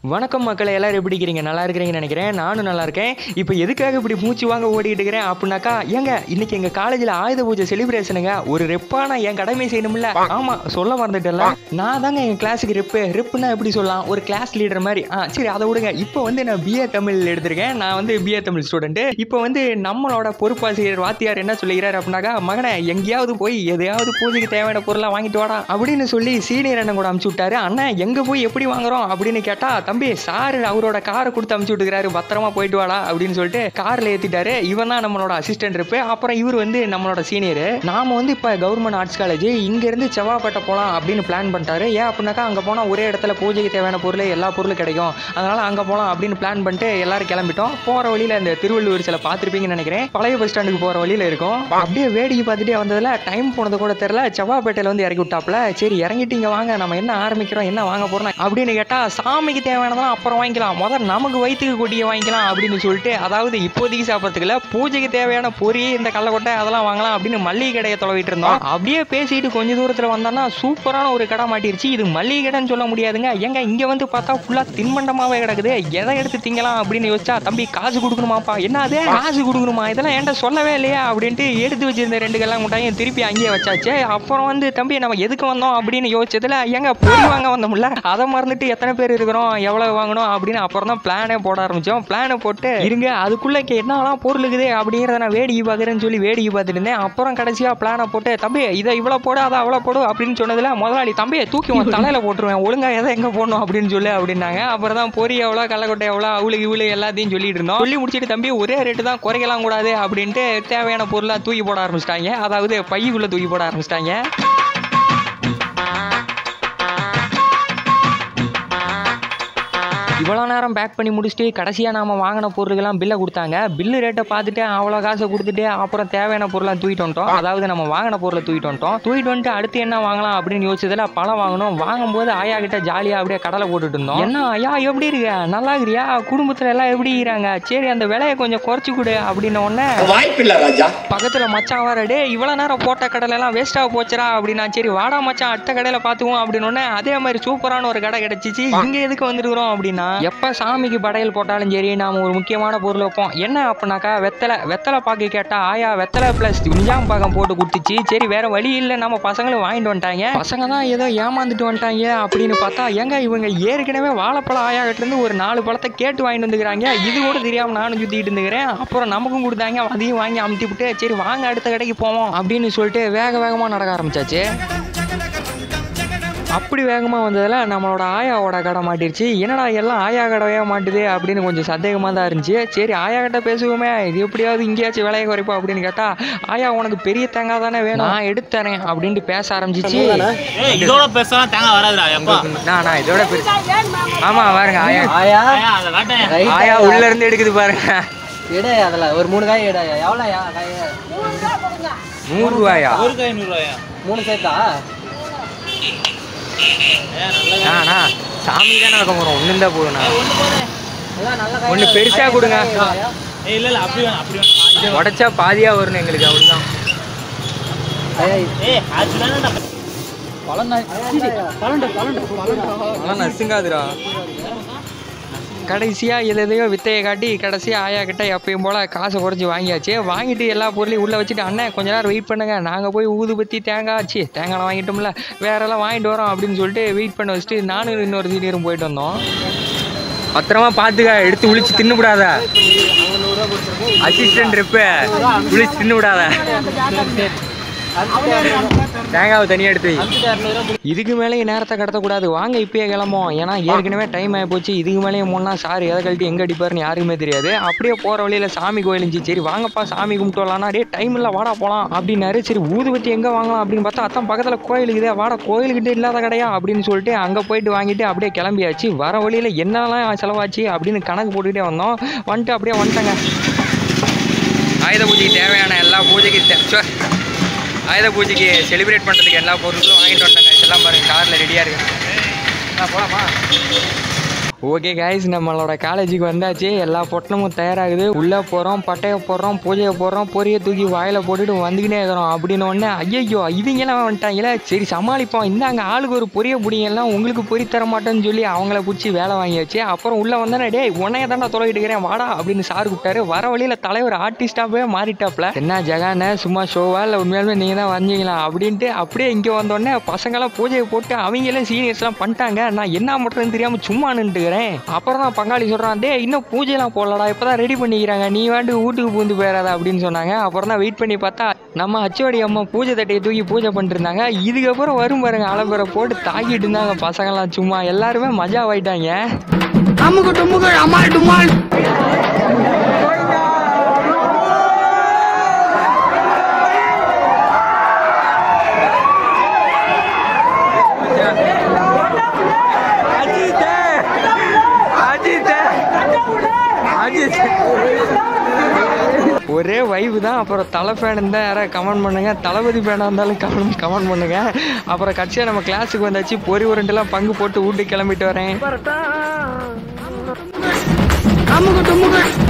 வணக்கம் மக்களை எல்லாரும் எப்படி இருக்கிறீங்க நல்லா இருக்கிறீங்கன்னு நினைக்கிறேன் நானும் நல்லா இருக்கேன் இப்போ எதுக்காக இப்படி மூச்சு வாங்க ஓடிட்டு இருக்கிறேன் அப்படின்னாக்கா ஏங்க இன்னைக்கு எங்க காலேஜில் ஆயுத பூஜை செலிப்ரேஷனுங்க ஒரு ரெப்பான என் கடமை செய்யணும்ல ஆமா சொல்ல மறந்துட்டேன்ல நான் தாங்க எங்க கிளாஸுக்கு ரெப்பு ரெப்புனா எப்படி சொல்லலாம் ஒரு கிளாஸ் லீடர் மாதிரி ஆ சரி அதை விடுங்க இப்போ வந்து நான் பிஏ தமிழ் எடுத்திருக்கேன் நான் வந்து பிஏ தமிழ் ஸ்டூடெண்ட் இப்போ வந்து நம்மளோட பொறுப்பாசிரியர் வாத்தியார் என்ன சொல்லுகிறார் அப்படின்னாக்கா மகனே எங்கேயாவது போய் எதையாவது பூஜைக்கு தேவையான பொருளை வாங்கிட்டு வாடா அப்படின்னு சொல்லி சீனியர் அண்ணன் கூட அமுச்சு விட்டாரு அண்ணன் எங்க போய் எப்படி வாங்குறோம் அப்படின்னு கேட்டா தம்பி சார் அவரோட காரை கொடுத்து அமுச்சு விட்டுக்கிறாரு பத்திரமா போயிட்டு வாடா அப்படின்னு சொல்லிட்டு கார்ல ஏத்திட்டாரு இவன் தான் நம்மளோட அசிஸ்டன்ட் இருப்பு அப்புறம் இவர் வந்து நம்மளோட சீனியர் நாம வந்து இப்ப கவர்மெண்ட் ஆர்ட்ஸ் காலேஜ் இங்க இருந்து செவ்வாப்பேட்டை போலாம் அப்படின்னு பிளான் பண்ணிட்டாரு ஏன் அப்படின்னாக்கா அங்க போனா ஒரே இடத்துல பூஜைக்கு தேவையான பொருள் எல்லா பொருளும் கிடைக்கும் அதனால அங்க போலாம் அப்படின்னு பிளான் பண்ணிட்டு எல்லாரும் கிளம்பிட்டோம் போற வழியில இந்த திருவள்ளுவர் சில பார்த்திருப்பீங்கன்னு நினைக்கிறேன் பழைய பஸ் ஸ்டாண்டுக்கு போற வழியில இருக்கும் அப்படியே வேடிக்கை பார்த்துட்டே வந்ததுல டைம் போனது கூட தெரியல செவ்வாப்பேட்டையில வந்து இறக்கி விட்டாப்ல சரி இறங்கிட்டீங்க வாங்க நம்ம என்ன ஆரம்பிக்கிறோம் என்ன வாங்க போறோம் அப்படின்னு கேட்டா சாமிக்கு தேவையானதெல்லாம் அப்புறம் வாங்கிக்கலாம் முதல்ல நமக்கு வயிற்றுக்கு கொட்டிய வாங்கிக்கலாம் அப்படின்னு சொல்லிட்டு அதாவது இப்போதைக்கு சாப்பிட்றதுக்குல பூஜைக்கு தேவையான பொரி இந்த கடலக்கொட்டை அதெல்லாம் வாங்கலாம் அப்படின்னு மல்லிகை கடையை தொலைவிட்டு இருந்தோம் அப்படியே பேசிட்டு கொஞ்ச தூரத்துல வந்தோம்னா சூப்பரான ஒரு கடை மாட்டிருச்சு இது மல்லிகை கடைன்னு சொல்ல முடியாதுங்க எங்க இங்க வந்து பார்த்தா ஃபுல்லா தின்பண்டமாவே கிடக்குது எதை எடுத்து திங்கலாம் அப்படின்னு யோசிச்சா தம்பி காசு கொடுக்கணுமாப்பா என்ன அது காசு கொடுக்கணுமா இதெல்லாம் என்கிட்ட சொல்லவே இல்லையா அப்படின்ட்டு எடுத்து வச்சிருந்த ரெண்டு கல்லாம் முட்டாயும் திருப்பி அங்கேயே வச்சாச்சு அப்புறம் வந்து தம்பி நம்ம எதுக்கு வந்தோம் அப்படின்னு யோசிச்சதுல எங்க பொரி வாங்க வந்தோம்ல அதை மறந்துட்டு எத்தனை பேர் இருக்கிறோம் எவ்வளவு வாங்கணும் அப்படின்னு அப்புறம் தான் பிளானே போட ஆரம்பிச்சோம் பிளானை போட்டு இருங்க அதுக்குள்ள இங்க என்னலாம் பொருள் இருக்குது அப்படிங்கிறத நான் வேடிக்கை பார்க்குறேன்னு சொல்லி வேடிக்கை பார்த்துட்டு இருந்தேன் அப்புறம் கடைசியா பிளானை போட்டு தம்பி இதை இவ்வளோ போடு அதை அவ்வளோ போடு அப்படின்னு சொன்னதுல முதலாளி தம்பி தூக்கி உன் தலையில போட்டுருவேன் ஒழுங்கா எதை எங்க போடணும் அப்படின்னு சொல்லி அப்படின்னாங்க அப்புறம் தான் பொரி எவ்வளோ கடலக்கொட்டை எவ்வளோ அவளுக்கு இவ்வளோ எல்லாத்தையும் சொல்லிட்டு இருந்தோம் சொல்லி முடிச்சிட்டு தம்பி ஒரே ரேட்டு தான் குறைக்கலாம் கூடாது அப்படின்ட்டு தேவையான பொருளா தூக்கி போட ஆரம்பிச்சிட்டாங்க அதாவது பையுக்குள்ள தூக்கி போட ஆரம்பிச்சிட்டாங்க இவ்வளோ நேரம் பேக் பண்ணி முடிச்சுட்டு கடைசியாக நாம வாங்கின பொருளுக்கெல்லாம் பில்லை கொடுத்தாங்க பில்லு ரேட்டை பார்த்துட்டு அவ்வளோ காசை கொடுத்துட்டு அப்புறம் தேவையான பொருளாக தூக்கிட்டு வந்துட்டோம் அதாவது நம்ம வாங்கின பொருளை தூக்கிட்டு வந்துட்டோம் தூக்கிட்டு வந்துட்டு அடுத்து என்ன வாங்கலாம் அப்படின்னு யோசிச்சதுல பழம் வாங்கணும் வாங்கும்போது ஆயா கிட்ட ஜாலியாக அப்படியே கடலை போட்டுட்டு இருந்தோம் என்ன ஐயா எப்படி இருக்க நல்லா இருக்கிறியா குடும்பத்தில் எல்லாம் எப்படி இருக்கிறாங்க சரி அந்த விலையை கொஞ்சம் குறைச்சி கொடு அப்படின்ன உடனே வாய்ப்பில்லை ராஜா பக்கத்துல மச்சான் வர டே இவ்வளவு நேரம் போட்ட கடலை எல்லாம் வேஸ்டா போச்சுடா அப்படின்னா சரி வாடா மச்சான் அடுத்த கடையில பாத்துக்குவோம் அப்படின்னு உடனே அதே மாதிரி சூப்பரான ஒரு கடை கிடைச்சிச்சு இங்க எதுக்கு வந்துருக்கிறோம் அப்படின்னா எப்ப சாமிக்கு படையல் போட்டாலும் சரி நாம ஒரு முக்கியமான பொருள் வைப்போம் என்ன அப்படின்னாக்கா வெத்தலை வெத்தலை பாக்கு கேட்டா ஆயா வெத்தலை பிளஸ் நிஜாம் பாகம் போட்டு கொடுத்துச்சு சரி வேற வழி இல்லை நம்ம பசங்களும் வாங்கிட்டு வந்துட்டாங்க பசங்க தான் ஏதோ ஏமாந்துட்டு வந்துட்டாங்க அப்படின்னு பார்த்தா ஏங்க இவங்க ஏற்கனவே வாழைப்பழம் ஆயா கிட்ட இருந்து ஒரு நாலு பழத்தை கேட்டு வாங்கிட்டு வந்துக்கிறாங்க இது கூட தெரியாம நானும் சுத்திட்டு இருந்துக்கிறேன் அப்புறம் நமக்கும் கொடுத்தாங்க அதையும் வாங்கி அமுத்தி விட்டு சரி வாங்க அடுத்த கடைக்கு போவோம் அப்படின்னு சொல்லிட்டு வேக வேகமா நடக்க ஆரம்பிச்சாச்சு அப்படி வேகமாக வந்ததில் நம்மளோட ஆயாவோட கடை மாட்டிருச்சு என்னடா எல்லாம் ஆயா கடையே மாட்டுது அப்படின்னு கொஞ்சம் சந்தேகமாக தான் இருந்துச்சு சரி ஆயா கிட்ட பேசுவோமே இது எப்படியாவது இங்கேயாச்சும் விலையை குறைப்பா அப்படின்னு கேட்டா ஆயா உனக்கு பெரிய தேங்காய் தானே வேணும் நான் எடுத்து தரேன் அப்படின்ட்டு பேச ஆரம்பிச்சிச்சு ஏய் இதோட பேசலாம் தேங்காய் வராதுடா எப்பா நான் நான் இதோட பெரிய ஆமா பாருங்க ஆயா ஆயா ஏய், அதை வேட்டேன் ரைட் ஆயா உள்ள இருந்து எடுக்குது பாருங்க எடு அதில் ஒரு மூணு காய் எடு எவ்வளோயா காய் நூறு ரூபாயா ஒரு கை நூறுரூவாயா மூணு சேர்த்தா அண்ணா சாமி தானே வைக்க போகிறோம் ஒன்று தான் போதுண்ணா அதான் நல்ல காய் ஒண்ணு பெருசா கொடுங்க. ஏய் இல்லை இல்லை அப்படி வேணும் அப்படி வேணும் உடச்சா பாதியாக வரணும் எங்களுக்கு அவ்வளோதான் ஏய் அது தானே பழம் பழண்டு பழண்டு பழண்டு அதெல்லாம் நசுங்காதுடா கடைசியாக எது எதையோ வித்தையை காட்டி கடைசியாக ஆயா கிட்ட எப்பயும் போல் காசை குறைச்சி வாங்கியாச்சு வாங்கிட்டு எல்லா பொருளையும் உள்ளே வச்சுட்டு அண்ணன் கொஞ்ச நேரம் வெயிட் பண்ணுங்க நாங்கள் போய் ஊதுபத்தி தேங்காய் ஆச்சு தேங்காய் வாங்கிட்டோம்ல வேறெல்லாம் வாங்கிட்டு வரோம் அப்படின்னு சொல்லிட்டு வெயிட் பண்ண வச்சுட்டு நானும் இன்னொரு சீனியரும் போயிட்டு வந்தோம் பத்திரமா பார்த்துக்க எடுத்து உளிச்சு தின்னுவிடாத அசிஸ்டன்ட் இருப்ப உளிச்சு தின்னுவிடாத தேங்காவை தனியாக எடுத்து வை. இதுக்கு மேலேயும் நேரத்தை கடத்தக்கூடாது வாங்க இப்பயே கிளம்போம் ஏன்னா ஏற்கனவே டைம் ஆகி போச்சு இதுக்கு மேலேயும் முன்னா சார் எதை கழட்டி எங்கே அடிப்பாருன்னு யாருக்குமே தெரியாது அப்படியே போகிற வழியில் சாமி கோயில் இருந்துச்சு சரி வாங்கப்பா சாமி கும்பிட்டு வரலாம்னா டே டைம் இல்லை வாடா போகலாம் அப்படின்னாரு சரி ஊதுபத்தி எங்கே வாங்கலாம் அப்படின்னு பார்த்தா அதான் பக்கத்தில் கோயில் இருக்குதே வாடா கோயிலுக்கிட்ட இல்லாத கடையா அப்படின்னு சொல்லிட்டு அங்கே போயிட்டு வாங்கிட்டு அப்படியே கிளம்பியாச்சு வர வழியில் என்னெல்லாம் செலவாச்சு அப்படின்னு கணக்கு போட்டுக்கிட்டே வந்தோம் வந்துட்டு அப்படியே வந்துட்டேங்க ஆயுத பூஜைக்கு தேவையான எல்லா பூஜைக்கு தே- சோ, ஆயுத பூஜைக்கு செலிப்ரேட் பண்ணுறதுக்கு எல்லா பொருட்களும் வாங்கிட்டு வந்துட்டாங்க எல்லாம் பாருங்க காரில் ரெடியாக இருக்கு ஆ போகலாமா ஓகே காய்ஸ் நம்மளோட காலேஜுக்கு வந்தாச்சு எல்லா பொட்டணமும் தயாராகுது உள்ளே போகிறோம் பட்டையை போடுறோம் பூஜையை போடுறோம் பொரியை தூக்கி வாயில் போட்டுட்டு வந்துக்கினே இருக்கிறோம் அப்படின்னு உடனே ஐயோ இவங்கெல்லாம் வந்துட்டாங்களே சரி சமாளிப்போம் இந்தாங்க ஆளுக்கு ஒரு பொரிய பிடிங்கெல்லாம் உங்களுக்கு பொறி தர மாட்டேன்னு சொல்லி அவங்கள பிடிச்சி வேலை வாங்கியாச்சு அப்புறம் உள்ளே வந்தேன்னா டேய் உன்னைய தாண்டா தொலைகிட்டு இருக்கிறேன் வாடா அப்படின்னு சார் கூப்பிட்டாரு வர வழியில் தலைவர் ஆர்டிஸ்டாகவே மாறிட்டாப்ல என்ன ஜகான சும்மா ஷோவா இல்லை உண்மையாலுமே நீங்கள் தான் வந்தீங்களா அப்படின்ட்டு அப்படியே இங்கே வந்தோடனே பசங்களாம் பூஜையை போட்டு அவங்களும் சீனியர்ஸ்லாம் பண்ணிட்டாங்க நான் என்ன பண்ணுறதுன்னு தெரியாமல் சும்மா நின்றுக்கிறேன் அப்புறம் தான் பங்காளி சொல்கிறான் டே இன்னும் பூஜைலாம் போடலடா இப்போ தான் ரெடி பண்ணிக்கிறாங்க நீ வாண்டு வீட்டுக்கு பூந்து போயிடாத அப்படின்னு சொன்னாங்க அப்புறம் தான் வெயிட் பண்ணி பார்த்தா நம்ம அச்சுவாடி அம்மா பூஜை தட்டையை தூக்கி பூஜை பண்ணிட்டு இருந்தாங்க இதுக்கப்புறம் வரும் பாருங்க அலம்பரை போட்டு தாக்கிட்டு இருந்தாங்க பசங்களாம் சும்மா எல்லாருமே மஜா ஆயிட்டாங்க ஒரே வைவு தான் அப்புறம் தலை ஃபேன் இருந்தால் யாராவது கமெண்ட் பண்ணுங்க தளபதி ஃபேனாக இருந்தாலும் கமெண்ட் கமெண்ட் பண்ணுங்க அப்புறம் கட்சியாக நம்ம கிளாஸுக்கு வந்தாச்சு பொறி உருண்டுலாம் பங்கு போட்டு வீட்டுக்கு கிளம்பிட்டு வரேன்